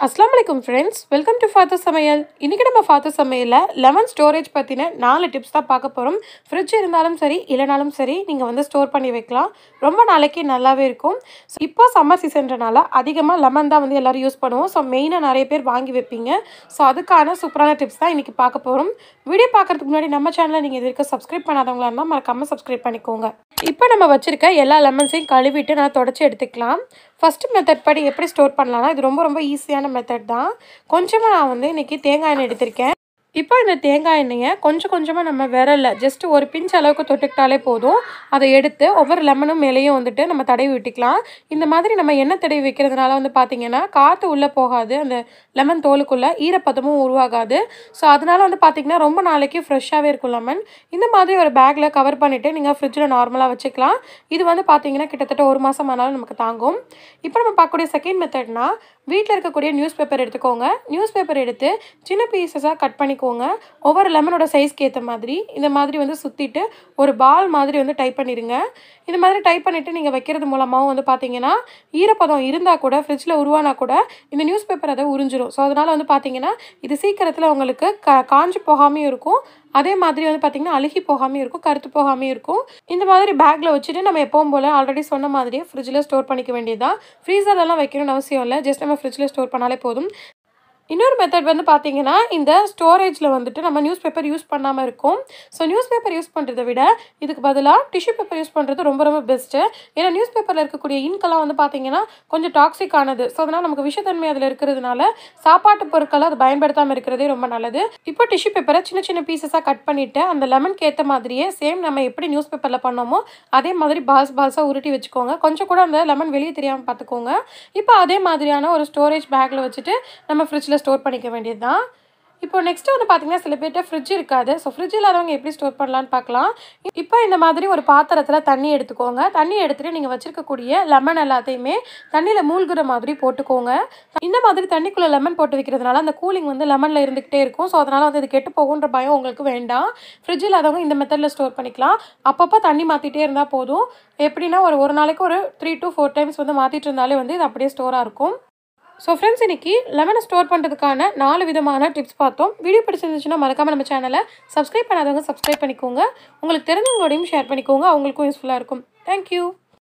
அஸ்லாம் வலைக்கும் friends welcome to father சமையல் இன்றைக்கி நம்ம ஃபாதர் சமையலில் லெமன் ஸ்டோரேஜ் பற்றின நாலு டிப்ஸ் தான் பார்க்க போகிறோம் ஃப்ரிட்ஜ் இருந்தாலும் சரி இல்லைனாலும் சரி நீங்கள் வந்து ஸ்டோர் பண்ணி வைக்கலாம் ரொம்ப நாளைக்கு நல்லாவே இருக்கும் ஸோ இப்போ சம்மர் சீசன்றனால அதிகமாக லெமன் தான் வந்து எல்லோரும் யூஸ் பண்ணுவோம் ஸோ மெயினாக நிறைய பேர் வாங்கி வைப்பீங்க ஸோ அதுக்கான சூப்பரான டிப்ஸ் தான் இன்றைக்கி பார்க்க போகிறோம் வீடியோ பார்க்குறதுக்கு முன்னாடி நம்ம சேனலை நீங்கள் இது வரைக்கும் சப்ஸ்கிரைப் பண்ணாதவங்களா இருந்தால் மறக்காமல் சப்ஸ்கிரைப் பண்ணிக்கோங்க இப்போ நம்ம வச்சுருக்க எல்லா லெமன்ஸையும் கழுவிட்டு நான் தொடச்சி எடுத்துக்கலாம் ஃபஸ்ட்டு மெத்தட் படி எப்படி ஸ்டோர் பண்ணலாம்னா இது ரொம்ப ரொம்ப ஈஸியான மெத்தட் தான் கொஞ்சமாக நான் வந்து இன்றைக்கி தேங்காய் எண்ணெய் எடுத்திருக்கேன் இப்போ இந்த தேங்காய் எண்ணெயை கொஞ்சம் கொஞ்சமாக நம்ம விரலில் ஜஸ்ட் ஒரு பிஞ்ச் அளவுக்கு தொட்டுக்கிட்டாலே போதும் அதை எடுத்து ஒவ்வொரு லெமனும் மேலேயும் வந்துட்டு நம்ம தடவி விட்டுக்கலாம் இந்த மாதிரி நம்ம எண்ணெய் தடவி வைக்கிறதுனால வந்து பார்த்திங்கன்னா காற்று உள்ளே போகாது அந்த லெமன் தோலுக்குள்ளே ஈரப்பதமும் உருவாகாது ஸோ அதனால் வந்து பார்த்திங்கன்னா ரொம்ப நாளைக்கு ஃப்ரெஷ்ஷாகவே இருக்கும் லெமன் இந்த மாதிரி ஒரு பேக்கில் கவர் பண்ணிவிட்டு நீங்கள் ஃப்ரிட்ஜில் நார்மலாக வச்சுக்கலாம் இது வந்து பார்த்திங்கன்னா கிட்டத்தட்ட ஒரு மாதம் ஆனாலும் நமக்கு தாங்கும் இப்போ நம்ம பார்க்கக்கூடிய செகண்ட் மெத்தட்னா வீட்டில் இருக்கக்கூடிய நியூஸ் பேப்பர் எடுத்துக்கோங்க நியூஸ் பேப்பர் எடுத்து சின்ன பீசஸாக கட் பண்ணிக்கோங்க ஒவ்வொரு லெமனோட சைஸ்க்கு ஏற்ற மாதிரி இந்த மாதிரி வந்து சுற்றிட்டு ஒரு பால் மாதிரி வந்து டைப் பண்ணிடுங்க இந்த மாதிரி டைப் பண்ணிவிட்டு நீங்கள் வைக்கிறது மூலமாகவும் வந்து பார்த்தீங்கன்னா ஈரப்பதம் இருந்தால் கூட ஃப்ரிட்ஜில் உருவானா கூட இந்த நியூஸ் பேப்பர் அதை உறிஞ்சிரும் ஸோ அதனால் வந்து பார்த்தீங்கன்னா இது சீக்கிரத்தில் உங்களுக்கு க காஞ்சி போகாமையும் இருக்கும் அதே மாதிரி வந்து பார்த்திங்கன்னா அழுகி போகாமையும் இருக்கும் கருத்து போகாமையும் இருக்கும் இந்த மாதிரி பேக்கில் வச்சுட்டு நம்ம எப்பவும் போல் ஆல்ரெடி சொன்ன மாதிரியே ஃப்ரிட்ஜில் ஸ்டோர் பண்ணிக்க வேண்டியதுதான் ஃப்ரீசர்லலாம் வைக்கணும்னு அவசியம் இல்லை ஜஸ்ட் நம்ம ஃப்ரிட்ஜில் ஸ்டோர் பண்ணாலே போதும் இன்னொரு மெத்தட் வந்து பார்த்தீங்கன்னா இந்த ஸ்டோரேஜில் வந்துட்டு நம்ம நியூஸ் பேப்பர் யூஸ் பண்ணாமல் இருக்கும் ஸோ நியூஸ் பேப்பர் யூஸ் பண்ணுறதை விட இதுக்கு பதிலாக டிஷ்யூ பேப்பர் யூஸ் பண்ணுறது ரொம்ப ரொம்ப பெஸ்ட்டு ஏன்னா நியூஸ் பேப்பரில் இருக்கக்கூடிய இன்கெல்லாம் வந்து பார்த்தீங்கன்னா கொஞ்சம் டாக்ஸிக் ஆனது ஸோ அதனால் நமக்கு விஷத்தன்மை அதில் இருக்கிறதுனால சாப்பாட்டு பொருட்களை அது பயன்படுத்தாமல் இருக்கிறதே ரொம்ப நல்லது இப்போ டிஷ்யூ பேப்பரை சின்ன சின்ன பீசஸாக கட் பண்ணிவிட்டு அந்த லெமனுக்கு ஏற்ற மாதிரியே சேம் நம்ம எப்படி நியூஸ் பேப்பரில் பண்ணோமோ அதே மாதிரி பால்ஸ் பால்ஸாக உருட்டி வச்சுக்கோங்க கொஞ்சம் கூட அந்த லெமன் வெளியே தெரியாமல் பார்த்துக்கோங்க இப்போ அதே மாதிரியான ஒரு ஸ்டோரேஜ் பேக்கில் வச்சுட்டு நம்ம ஃப்ரிட்ஜில் ஸ்டோர் பண்ணிக்க வேண்டியது தான் இப்போ நெக்ஸ்ட் வந்து பார்த்தீங்கன்னா சில பேர்கிட்ட ஃப்ரிட்ஜ் இருக்காது ஸோ ஃப்ரிட்ஜ் இல்லாதவங்க எப்படி ஸ்டோர் பண்ணலான்னு பார்க்கலாம் இப்போ இந்த மாதிரி ஒரு பாத்திரத்தில் தண்ணி எடுத்துக்கோங்க தண்ணி எடுத்துகிட்டு நீங்கள் வச்சுருக்கக்கூடிய லெமன் எல்லாத்தையுமே தண்ணியில் மூழ்கிற மாதிரி போட்டுக்கோங்க இந்த மாதிரி தண்ணிக்குள்ளே லெமன் போட்டு வைக்கிறதுனால அந்த கூலிங் வந்து லெமனில் இருந்துக்கிட்டே இருக்கும் ஸோ அதனால் வந்து இது கெட்டு போகுன்ற பயம் உங்களுக்கு வேண்டாம் ஃப்ரிட்ஜ் இல்லாதவங்க இந்த மெத்தடில் ஸ்டோர் பண்ணிக்கலாம் அப்பப்போ தண்ணி மாற்றிட்டே இருந்தால் போதும் எப்படின்னா ஒரு ஒரு நாளைக்கு ஒரு த்ரீ டு ஃபோர் டைம்ஸ் வந்து மாற்றிட்டு இருந்தாலே வந்து இது அப்படியே ஸ்டோராக இருக்கும் ஸோ ஃப்ரெண்ட்ஸ் இன்றைக்கி லெமனை ஸ்டோர் பண்ணுறதுக்கான நாலு விதமான டிப்ஸ் பார்த்தோம் வீடியோ பிடிச்சிருந்துச்சுன்னா மறக்காமல் நம்ம சேனலை சப்ஸ்கிரைப் பண்ணாதவங்க சப்ஸ்கிரைப் பண்ணிக்கோங்க உங்களுக்கு தெரிஞ்சவங்களோடையும் ஷேர் பண்ணிக்கோங்க அவங்களுக்கும் யூஸ்ஃபுல்லாக இருக்கும் தேங்க்யூ